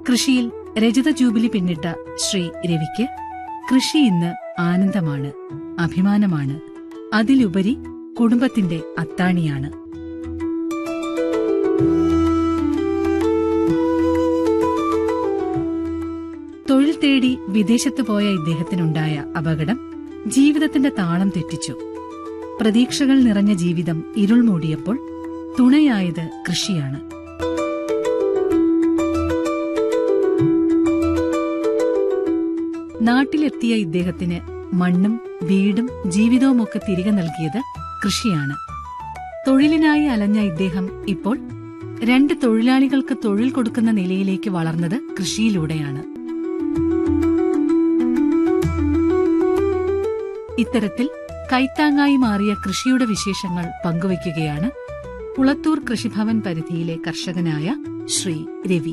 കൃഷിയിൽ രജത ജൂബിലി പിന്നിട്ട ശ്രീ രവിക്ക് കൃഷി ഇന്ന് ആനന്ദമാണ് അഭിമാനമാണ് അതിലുപരി കുടുംബത്തിന്റെ അത്താണിയാണ് തൊഴിൽ തേടി വിദേശത്ത് പോയ ഇദ്ദേഹത്തിനുണ്ടായ അപകടം ജീവിതത്തിന്റെ താളം തെറ്റിച്ചു പ്രതീക്ഷകൾ നിറഞ്ഞ ജീവിതം ഇരുൾ മൂടിയപ്പോൾ തുണയായത് കൃഷിയാണ് നാട്ടിലെത്തിയ ഇദ്ദേഹത്തിന് മണ്ണും വീടും ജീവിതവുമൊക്കെ തിരികെ നൽകിയത് കൃഷിയാണ് തൊഴിലിനായി അലഞ്ഞ ഇദ്ദേഹം ഇപ്പോൾ രണ്ട് തൊഴിലാളികൾക്ക് തൊഴിൽ കൊടുക്കുന്ന നിലയിലേക്ക് വളർന്നത് കൃഷിയിലൂടെയാണ് ഇത്തരത്തിൽ കൈത്താങ്ങായി മാറിയ കൃഷിയുടെ വിശേഷങ്ങൾ പങ്കുവയ്ക്കുകയാണ് കുളത്തൂർ കൃഷിഭവൻ പരിധിയിലെ കർഷകനായ ശ്രീ രവി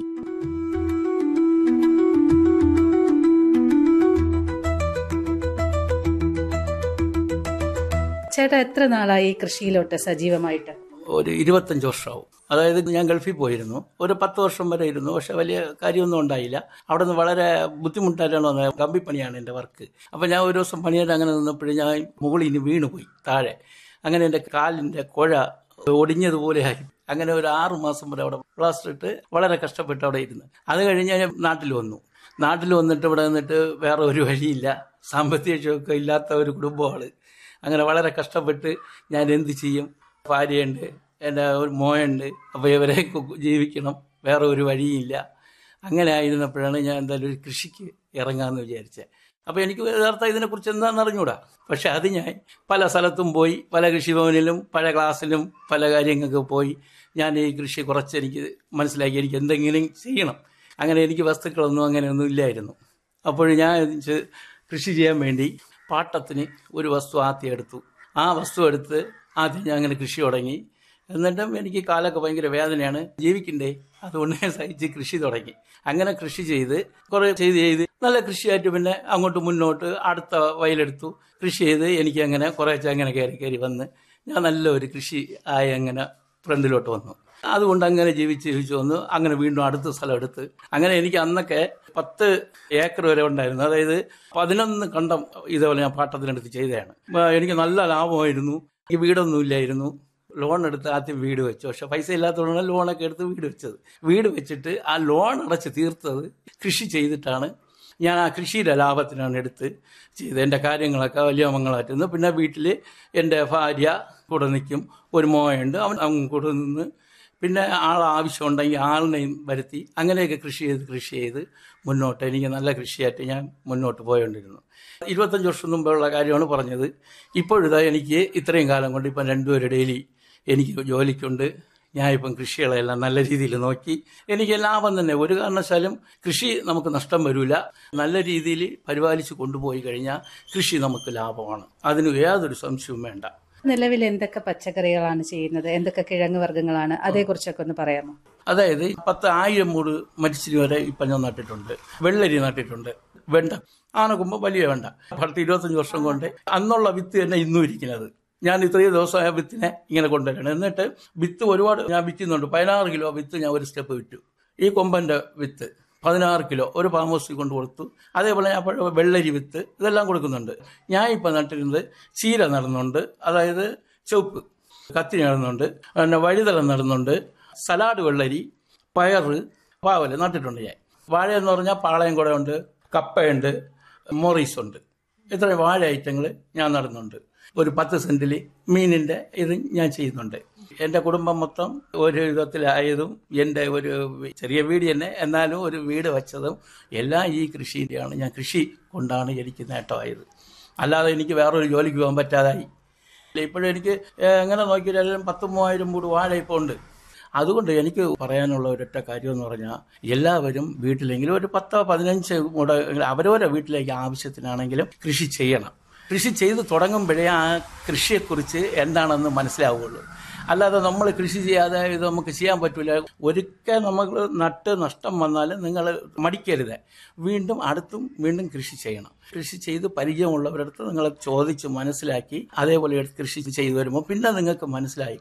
ചേട്ടാ എത്ര നാളായി കൃഷിയിലോട്ട് സജീവമായിട്ട് ഒരു ഇരുപത്തഞ്ച് വർഷമാവും അതായത് ഞാൻ ഗൾഫിൽ പോയിരുന്നു ഒരു പത്ത് വർഷം വരെ ഇരുന്നു പക്ഷെ വലിയ കാര്യമൊന്നും ഉണ്ടായില്ല അവിടെ നിന്ന് വളരെ ബുദ്ധിമുട്ടായിട്ടാണ് വന്നത് കമ്പിപ്പണിയാണ് എൻ്റെ വർക്ക് അപ്പം ഞാൻ ഒരു ദിവസം പണിയായിട്ട് അങ്ങനെ നിന്നപ്പോഴും ഞാൻ മുകളിൽ ഇനി വീണുപോയി താഴെ അങ്ങനെ എൻ്റെ കാലിൻ്റെ കുഴ ഒടിഞ്ഞതുപോലെയായി അങ്ങനെ ഒരു ആറു മാസം വരെ അവിടെ പ്ലാസ്റ്റർ ഇട്ട് വളരെ കഷ്ടപ്പെട്ട് അവിടെ ഇരുന്നു അത് കഴിഞ്ഞ് ഞാൻ നാട്ടിൽ വന്നു നാട്ടിൽ വന്നിട്ട് ഇവിടെ നിന്നിട്ട് വേറെ ഒരു വഴിയില്ല സാമ്പത്തിക ഷോക്ക് ഇല്ലാത്ത ഒരു കുടുംബമാണ് അങ്ങനെ വളരെ കഷ്ടപ്പെട്ട് ഞാൻ എന്ത് ചെയ്യും ഭാര്യയുണ്ട് എൻ്റെ ഒരു മോയുണ്ട് അപ്പോൾ ഇവരെ കു- ജീവിക്കണം വേറെ ഒരു വഴിയില്ല അങ്ങനെ ആയിരുന്നപ്പോഴാണ് ഞാൻ എന്തായാലും ഒരു കൃഷിക്ക് ഇറങ്ങാമെന്ന് വിചാരിച്ചത് അപ്പോൾ എനിക്ക് യഥാർത്ഥം ഇതിനെക്കുറിച്ച് എന്താണെന്ന് അറിഞ്ഞൂടാ പക്ഷെ അത് ഞാൻ പല സ്ഥലത്തും പോയി പല കൃഷിഭവനിലും പല ക്ലാസ്സിലും പല കാര്യങ്ങൾക്ക് പോയി ഞാൻ ഈ കൃഷി കുറച്ച് എനിക്ക് മനസ്സിലാക്കി എനിക്ക് എന്തെങ്കിലും ചെയ്യണം അങ്ങനെ എനിക്ക് വസ്തുക്കളൊന്നും അങ്ങനെയൊന്നും ഇല്ലായിരുന്നു അപ്പോൾ ഞാൻ ഇത് കൃഷി ചെയ്യാൻ വേണ്ടി പാട്ടത്തിന് ഒരു വസ്തു ആദ്യം എടുത്തു ആ വസ്തു എടുത്ത് ആദ്യം ഞാൻ അങ്ങനെ കൃഷി തുടങ്ങി എന്നിട്ടും എനിക്ക് കാലൊക്കെ ഭയങ്കര വേദനയാണ് ജീവിക്കണ്ടേ അതുകൊണ്ട് ഞാൻ സഹിച്ച് കൃഷി തുടങ്ങി അങ്ങനെ കൃഷി ചെയ്ത് കുറെ ചെയ്ത് ചെയ്ത് നല്ല കൃഷിയായിട്ട് പിന്നെ അങ്ങോട്ട് മുന്നോട്ട് അടുത്ത വയലെടുത്തു കൃഷി ചെയ്ത് എനിക്ക് അങ്ങനെ കുറേശ്ശെ അങ്ങനെ കയറി കയറി വന്ന് ഞാൻ നല്ലൊരു കൃഷി ആയി അങ്ങനെ ഫ്രണ്ടിലോട്ട് വന്നു അതുകൊണ്ട് അങ്ങനെ ജീവിച്ച് ജീവിച്ച് വന്നു അങ്ങനെ വീണ്ടും അടുത്ത സ്ഥലം എടുത്ത് അങ്ങനെ എനിക്ക് അന്നൊക്കെ പത്ത് ഏക്കർ വരെ ഉണ്ടായിരുന്നു അതായത് പതിനൊന്ന് കണ്ടം ഇതേപോലെ ഞാൻ പാട്ടത്തിനെടുത്ത് ചെയ്തതാണ് ആ, എനിക്ക് നല്ല ലാഭമായിരുന്നു എനിക്ക് വീടൊന്നും ഇല്ലായിരുന്നു ലോൺ എടുത്ത് ആദ്യം വീട് വെച്ചു പക്ഷെ പൈസ ഇല്ലാത്തതുകൊണ്ടാണ് ലോണൊക്കെ എടുത്ത് വീട് വെച്ചത് വീട് വെച്ചിട്ട് ആ ലോൺ അടച്ച് തീർത്തത് കൃഷി ചെയ്തിട്ടാണ് ഞാൻ ആ കൃഷിയുടെ ലാഭത്തിനാണ് എടുത്ത് ചെയ്തത് എൻ്റെ കാര്യങ്ങളൊക്കെ വലിയ മംഗളമായിരുന്നു പിന്നെ വീട്ടിൽ എൻ്റെ ഭാര്യ കൂടെ നിൽക്കും ഒരു മോയുണ്ട് അവൻ അവൻ കൂടെ നിന്ന് പിന്നെ ആൾ ആവശ്യമുണ്ടെങ്കിൽ ആളിനെയും വരുത്തി അങ്ങനെയൊക്കെ കൃഷി ചെയ്ത് കൃഷി ചെയ്ത് മുന്നോട്ട് എനിക്ക് നല്ല കൃഷിയായിട്ട് ഞാൻ മുന്നോട്ട് പോയോണ്ടിരുന്നു ഇരുപത്തഞ്ച് വർഷം മുമ്പുള്ള കാര്യമാണ് പറഞ്ഞത് ഇപ്പോഴിതാ എനിക്ക് ഇത്രയും കാലം കൊണ്ട് ഇപ്പം രണ്ടുപേരും ഡെയിലി എനിക്ക് ജോലിക്കുണ്ട് ഞാൻ ഇപ്പം കൃഷികളെല്ലാം നല്ല രീതിയിൽ നോക്കി എനിക്ക് ലാഭം തന്നെ ഒരു കാരണവശാലും കൃഷി നമുക്ക് നഷ്ടം വരില്ല നല്ല രീതിയിൽ പരിപാലിച്ച് കൊണ്ടുപോയി കഴിഞ്ഞാൽ കൃഷി നമുക്ക് ലാഭമാണ് അതിന് യാതൊരു സംശയവും വേണ്ട നിലവിൽ എന്തൊക്കെ പച്ചക്കറികളാണ് ചെയ്യുന്നത് എന്തൊക്കെ കിഴങ്ങ് വർഗ്ഗങ്ങളാണ് അതേക്കുറിച്ചൊക്കെ ഒന്ന് പറയാമോ അതായത് പത്ത് ആയിരം മൂട് മരിച്ചിരി വരെ ഇപ്പം ഞാൻ നട്ടിട്ടുണ്ട് വെള്ളരി നട്ടിട്ടുണ്ട് വെണ്ട ആനക്കുമ്പോൾ വലിയ വെണ്ട പത്ത് ഇരുപത്തഞ്ച് വർഷം കൊണ്ട് അന്നുള്ള വിത്ത് തന്നെ ഇന്നും ഇരിക്കുന്നത് ഞാൻ ഇത്രയും ദിവസമായ വിത്തിനെ ഇങ്ങനെ കൊണ്ടുവരണം എന്നിട്ട് വിത്ത് ഒരുപാട് ഞാൻ വിറ്റുന്നുണ്ട് പതിനാറ് കിലോ വിത്ത് ഞാൻ ഒരു സ്റ്റെപ്പ് വിറ്റു ഈ കൊമ്പൻ്റെ വിത്ത് പതിനാറ് കിലോ ഒരു ഫാം ഹൗസിൽ കൊണ്ട് കൊടുത്തു അതേപോലെ ഞാൻ പഴ- വെള്ളരി വിത്ത് ഇതെല്ലാം കൊടുക്കുന്നുണ്ട് ഞാൻ ഇപ്പം നട്ടിരുന്നത് ചീര നടുന്നുണ്ട് അതായത് ചുവപ്പ് കത്തി നടുന്നുണ്ട് പിന്നെ വഴുതല നടുന്നുണ്ട് സലാഡ് വെള്ളരി പയറ് പാവല് നട്ടിട്ടുണ്ട് ഞാൻ വാഴ എന്ന് പറഞ്ഞാൽ പാളയം കൂടെ ഉണ്ട് കപ്പയുണ്ട് മൊറീസ് ഉണ്ട് ഇത്രയും വാഴ ഐറ്റങ്ങൾ ഞാൻ നടുന്നുണ്ട് ഒരു പത്ത് സെന്റിൽ മീനിന്റെ ഇത് ഞാൻ ചെയ്യുന്നുണ്ട് എൻ്റെ കുടുംബം മൊത്തം ഒരു വിധത്തിലായതും എൻ്റെ ഒരു ചെറിയ വീട് തന്നെ എന്നാലും ഒരു വീട് വെച്ചതും എല്ലാം ഈ കൃഷിൻ്റെയാണ് ഞാൻ കൃഷി കൊണ്ടാണ് എനിക്ക് നേട്ടമായത് അല്ലാതെ എനിക്ക് വേറൊരു ജോലിക്ക് പോകാൻ പറ്റാതായി ഇപ്പോഴും എനിക്ക് ഏഹ്, എങ്ങനെ നോക്കിയാലും പത്ത് മൂവായിരം മൂട് വാഴ ഇപ്പോൾ ഉണ്ട് അതുകൊണ്ട് എനിക്ക് പറയാനുള്ള ഒരൊറ്റ കാര്യം എന്ന് പറഞ്ഞാൽ എല്ലാവരും വീട്ടിലെങ്കിലും ഒരു പത്തോ പതിനഞ്ച് കൂടെ അവരവരുടെ വീട്ടിലേക്ക് ആവശ്യത്തിനാണെങ്കിലും കൃഷി ചെയ്യണം കൃഷി ചെയ്ത് തുടങ്ങുമ്പോഴേ ആ കൃഷിയെക്കുറിച്ച് എന്താണെന്ന് മനസ്സിലാവുകയുള്ളൂ അല്ലാതെ നമ്മൾ കൃഷി ചെയ്യാതെ ഇത് നമുക്ക് ചെയ്യാൻ പറ്റില്ല ഒരിക്കൽ നമ്മൾ നട്ട് നഷ്ടം വന്നാൽ നിങ്ങൾ മടിക്കരുത് വീണ്ടും അടുത്തും വീണ്ടും കൃഷി ചെയ്യണം കൃഷി ചെയ്ത് പരിചയമുള്ളവരടുത്ത് നിങ്ങൾ ചോദിച്ച് മനസ്സിലാക്കി അതേപോലെ കൃഷി ചെയ്തു വരുമ്പോൾ പിന്നെ നിങ്ങൾക്ക് മനസ്സിലായി